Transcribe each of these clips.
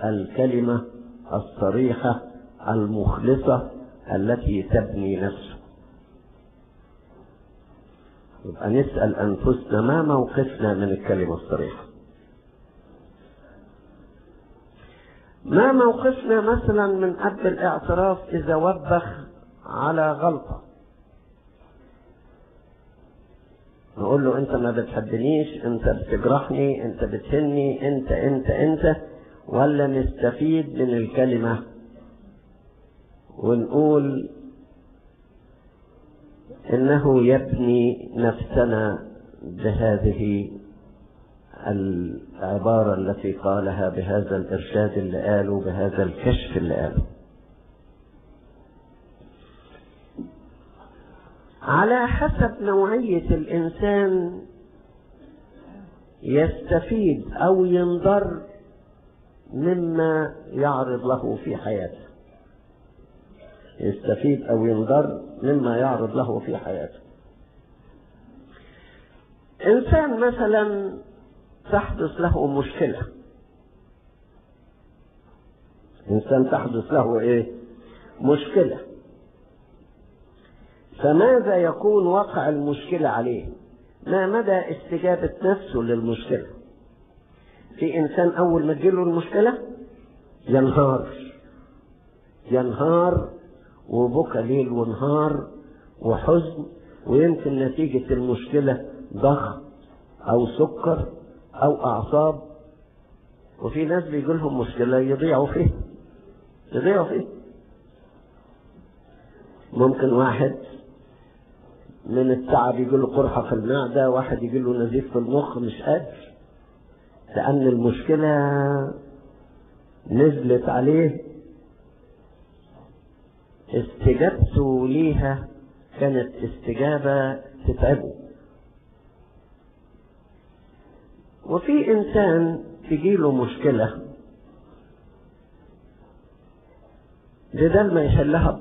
الكلمة الصريحة المخلصة التي تبني نفسه يبقى نسأل أنفسنا ما موقفنا من الكلمة الصريحة ما موقفنا مثلا من أب الاعتراف إذا وبخ على غلطة نقول له أنت ما بتحبنيش أنت بتجرحني أنت بتهني أنت أنت أنت ولا نستفيد من الكلمة ونقول انه يبني نفسنا بهذه العبارة التي قالها بهذا الإرشاد اللي قاله بهذا الكشف اللي قاله على حسب نوعية الإنسان يستفيد أو ينضر مما يعرض له في حياته يستفيد أو ينضر مما يعرض له في حياته إنسان مثلا تحدث له مشكلة إنسان تحدث له إيه مشكلة فماذا يكون وقع المشكلة عليه ما مدى استجابة نفسه للمشكلة في إنسان أول ما تجيله المشكلة ينهار ينهار وبكى ليل ونهار وحزن ويمكن نتيجة المشكلة ضغط أو سكر أو أعصاب وفي ناس بيجي لهم مشكلة يضيعوا فيه يضيعوا فيه ممكن واحد من التعب يجي له قرحة في المعدة واحد يجي له نزيف في المخ مش قادر لأن المشكلة نزلت عليه استجابته ليها كانت استجابة تتعبه وفي إنسان تجيله مشكلة بدل ما يحلها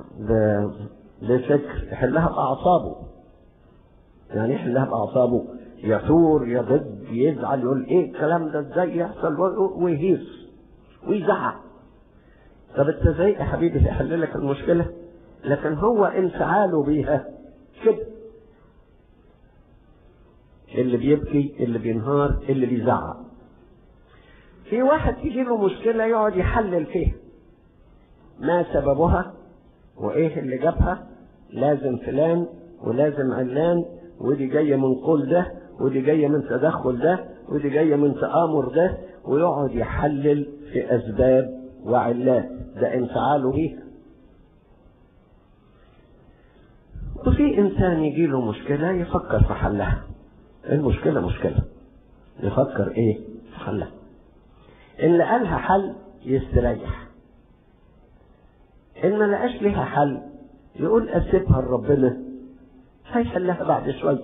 بفكر يحلها بأعصابه يعني يحلها بأعصابه يثور يضد يزعل يقول ايه الكلام ده ازاي يحصل ويهيص ويزعق طب انت ازاي يا حبيبي تحل لك المشكله لكن هو انفعاله بيها كده اللي بيبكي اللي بينهار اللي بيزعق في واحد تيجي له مشكله يقعد يحلل فيها ما سببها وايه اللي جابها لازم فلان ولازم علان ودي جايه من قول ده ودي جايه من تدخل ده ودي جايه من تآمر ده ويقعد يحلل في اسباب وعلات ده انفعاله بيها وفي انسان يجي له مشكله يفكر في حلها المشكله مشكله يفكر ايه في حلها ان لقالها حل يستريح ان ما لقاش لها حل يقول اسيبها لربنا هيحلها بعد شويه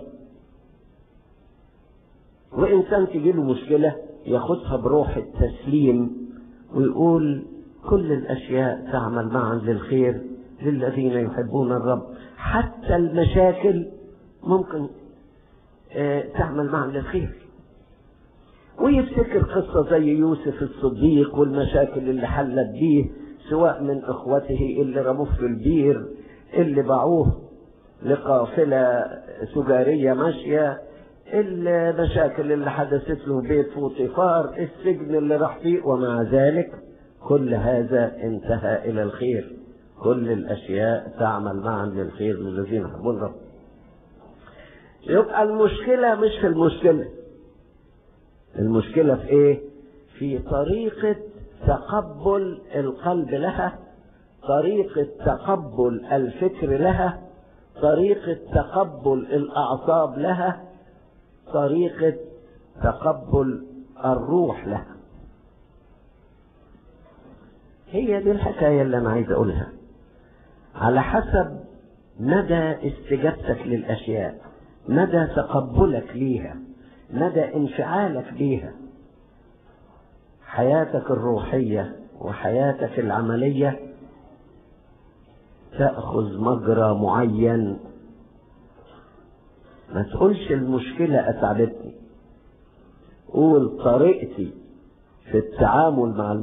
وانسان تجي له مشكله ياخدها بروح التسليم ويقول كل الاشياء تعمل معا للخير للذين يحبون الرب حتى المشاكل ممكن تعمل معا للخير ويفتكر قصة زي يوسف الصديق والمشاكل اللي حلت بيه سواء من اخوته اللي رموه في البير اللي باعوه لقافلة تجارية ماشية المشاكل اللي حدثت له بيت فوطيفار السجن اللي راح فيه ومع ذلك كل هذا انتهى الى الخير كل الاشياء تعمل معا للخير للذين يحبون رب يبقى المشكلة مش في المشكلة المشكلة في ايه في طريقة تقبل القلب لها طريقة تقبل الفكر لها طريقة تقبل الأعصاب لها طريقة تقبل الروح لها هي دي الحكاية اللي أنا عايز أقولها على حسب مدى استجابتك للأشياء مدى تقبلك ليها مدى انفعالك بيها حياتك الروحية وحياتك العملية تأخذ مجرى معين ما تقولش المشكلة أتعبتني قول طريقتي في التعامل مع